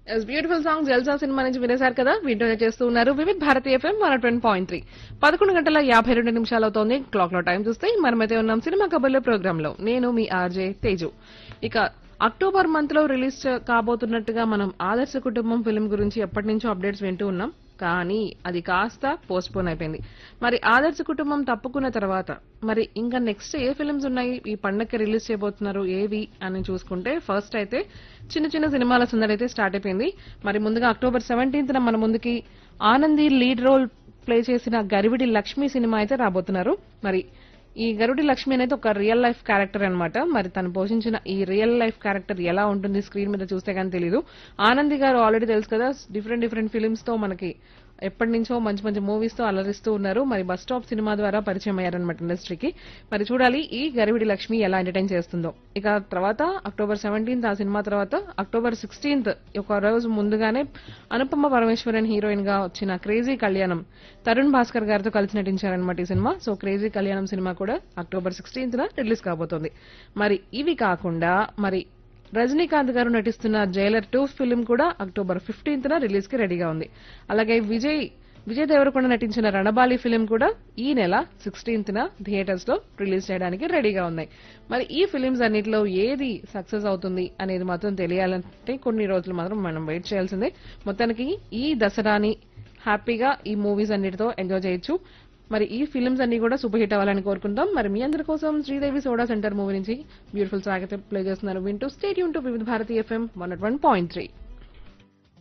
yes beautiful song Jalsa cinema నుంచి వినేశారు కదా వింటూనే చేస్తూ ఉన్నారు Vividh Bharati FM one twenty point three పదకొండు గంటల యాభై రెండు నిమిషాలు అవుతోంది క్లాక్ లో టైం చూస్తే మనమైతే ఉన్నాం సినిమా కబుర్ల ప్రోగ్రామ్ లో నేను మీ ఆర్జే తేజు ఇక అక్టోబర్ మంత్ లో రిలీజ్ కాబోతున్నట్టుగా మనం ఆదర్శ కుటుంబం ఫిల్మ్ గురించి ఎప్పటి నుంచో అప్డేట్స్ వింటూ ఉన్నాం కానీ అది కాస్త పోస్ట్ పోన్ అయిపోయింది మరి ఆదర్శ కుటుంబం తప్పుకున్న తర్వాత మరి ఇంకా నెక్స్ట్ ఏ ఫిల్మ్స్ ఉన్నాయి ఈ పండగకి రిలీజ్ చేయబోతున్నారు ఏవి అని చూసుకుంటే ఫస్ట్ అయితే చిన్న చిన్న సినిమాల సందడి అయితే స్టార్ట్ అయిపోయింది మరి ముందుగా అక్టోబర్ సెవెంటీన్త్ మన ముందుకి ఆనంది లీడ్ రోల్ ప్లే చేసిన గరివిడి లక్ష్మి సినిమా అయితే రాబోతున్నారు మరి ఈ గరుడి లక్ష్మి అనేది ఒక రియల్ లైఫ్ క్యారెక్టర్ అన్నమాట మరి తను పోషించిన ఈ రియల్ లైఫ్ క్యారెక్టర్ ఎలా ఉంటుంది స్క్రీన్ మీద చూస్తే కానీ తెలియదు ఆనంది గారు ఆల్రెడీ తెలుసు కదా డిఫరెంట్ డిఫరెంట్ ఫిలిమ్స్ తో మనకి ఎప్పటి నుంచో మంచి మంచి మూవీస్ తో అలరిస్తూ ఉన్నారు మరి బస్ స్టాప్ సినిమా ద్వారా పరిచయం అయ్యారనమాట ఇండస్ట్రీకి మరి చూడాలి ఈ గరివిడి లక్ష్మి ఎలా ఎంటర్టైన్ చేస్తుందో ఇక తర్వాత అక్టోబర్ సెవెంటీన్త్ ఆ సినిమా తర్వాత అక్టోబర్ సిక్స్టీన్త్ ఒక రోజు ముందుగానే అనుపమ పరమేశ్వరన్ హీరోయిన్ గా వచ్చిన క్రేజీ కళ్యాణం తరుణ్ భాస్కర్ గారితో కలిసి నటించారనమాట ఈ cinema so crazy Kalyanam cinema కూడా అక్టోబర్ సిక్స్టీన్త్ రిలీజ్ కాబోతోంది మరి ఇవి కాకుండా మరి రజనీకాంత్ గారు నటిస్తున్న జైలర్ టూ ఫిల్మ్ కూడా అక్టోబర్ ఫిఫ్టీన్త్ రిలీజ్ కి రెడీగా ఉంది అలాగే విజయ్ విజయ్ దేవరకొండ నటించిన రణబాలి ఫిలిం కూడా ఈ నెల సిక్స్టీన్త్ న థియేటర్స్ లో రిలీజ్ చేయడానికి రెడీగా ఉన్నాయి మరి ఈ ఫిలిమ్స్ అన్నిటిలో ఏది సక్సెస్ అవుతుంది అనేది మాత్రం తెలియాలంటే కొన్ని రోజులు మాత్రం మనం వెయిట్ చేయాల్సిందే మొత్తానికి ఈ దసరాని హ్యాపీగా ఈ మూవీస్ అన్నిటితో ఎంజాయ్ చేయొచ్చు మరి ఈ ఫిల్మ్స్ అన్ని కూడా సూపర్ హిట్ అవ్వాలని కోరుకుంటాం మరి మీ అందరి కోసం శ్రీదేవి సోడా సెంటర్ మూవీ నుంచి బ్యూటిఫుల్ సాగత ప్లే చేస్తున్నారు వింటూ stay tuned to Vividh Bharati FM one point three